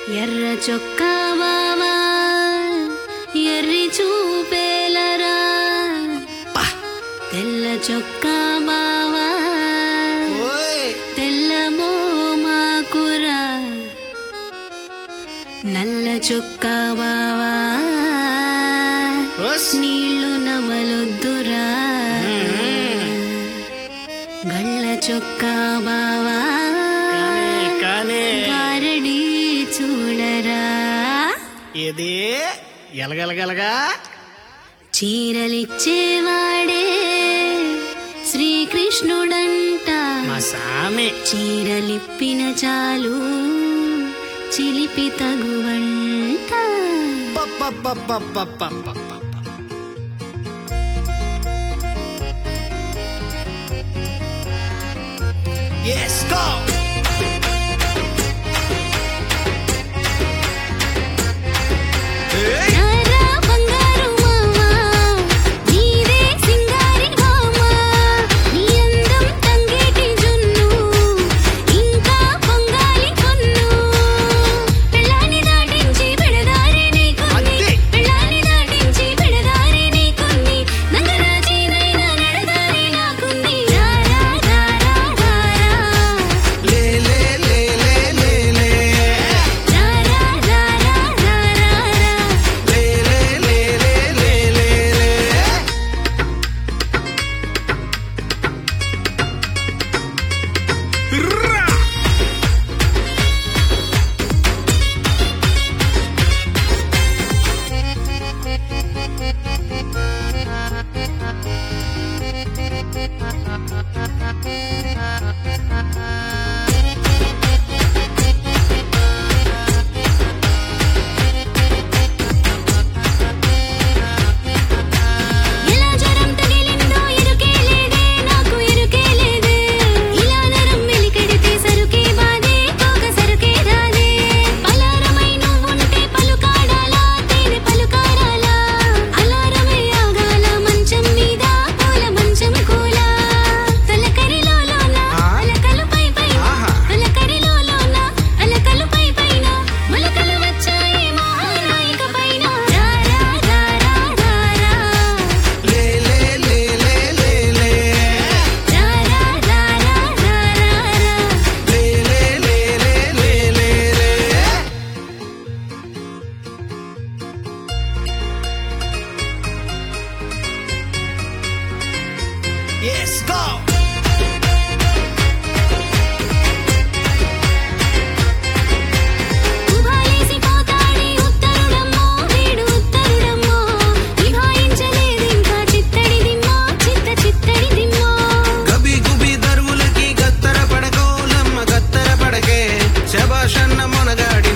ఎర్ర చొక్కా బావా ఎర్రి చూపేలరా తెల్ల చొక్కా బావా తెల్ల మోమాకురా నల్ల చొక్కా బావా నీళ్లు నమలొద్దురా గళ్ళ చొక్కా బావా కానీ గారడి చూడరా ఇది ఎలగలగలగా చీరలిచ్చేవాడే శ్రీకృష్ణుడంట మా సామి చీరలిప్పిన చాలు చిలిపి తగువంట పప్పప్పప్పప్పప్పప్ప. Yes, go! Hey! రారా బంగారు మావా, నీవే సింగారి భామా, నీ అందం తంగేటి జున్ను, ఇంకా పొంగాలి పొన్ను. పెళ్ళాన్ని దాటించి పెడదారి నీకుంది, అంతే. పెళ్ళాన్ని దాటించి పెడదారి నీకుంది, నంగరాజీనైనా నడదారి నాకుంది. రారా, రారా, రారా. లే లే లే లే లే లే రారా, రారా, రారా, రా. లే లే లే లే లే లే లే రా! ఎలా జ్వరం తగిలిందో ఎరుకే లేదే నాకు ఎరుకే లేదే ఇలా నరం మెలికెడితే సరుకే బాదే కోక సరుకే రాదే పలారమై నువ్వుంటే పలుకాడాలా తేనె పలుకారాలా అలారమే ఆగాల మంచం మీద పూల మంచం కూల తలకరిలోలోన అలకలు పై పైన ఆహా. తలకరిలోలోన అలకలు పై పైన మొలకలు వచ్చాయి మహానాయిక పైన రారా రారా రారా లే లే లే లే లే లే రారా రారా రారా లే లే లే లే లే లే లే Yes, go! ఉభాలేసి పోతాడి ఉత్తరుడమ్మో వీడు ఉత్తరుడమ్మో నిభాయించలేదింకా చిత్తడి దిమ్మో చిత్త చిత్తడి దిమ్మో గబి గుబి దరువులకి గత్తర పడకోలమ్మ గత్తర పడకే శబాషన్న మొనగాడి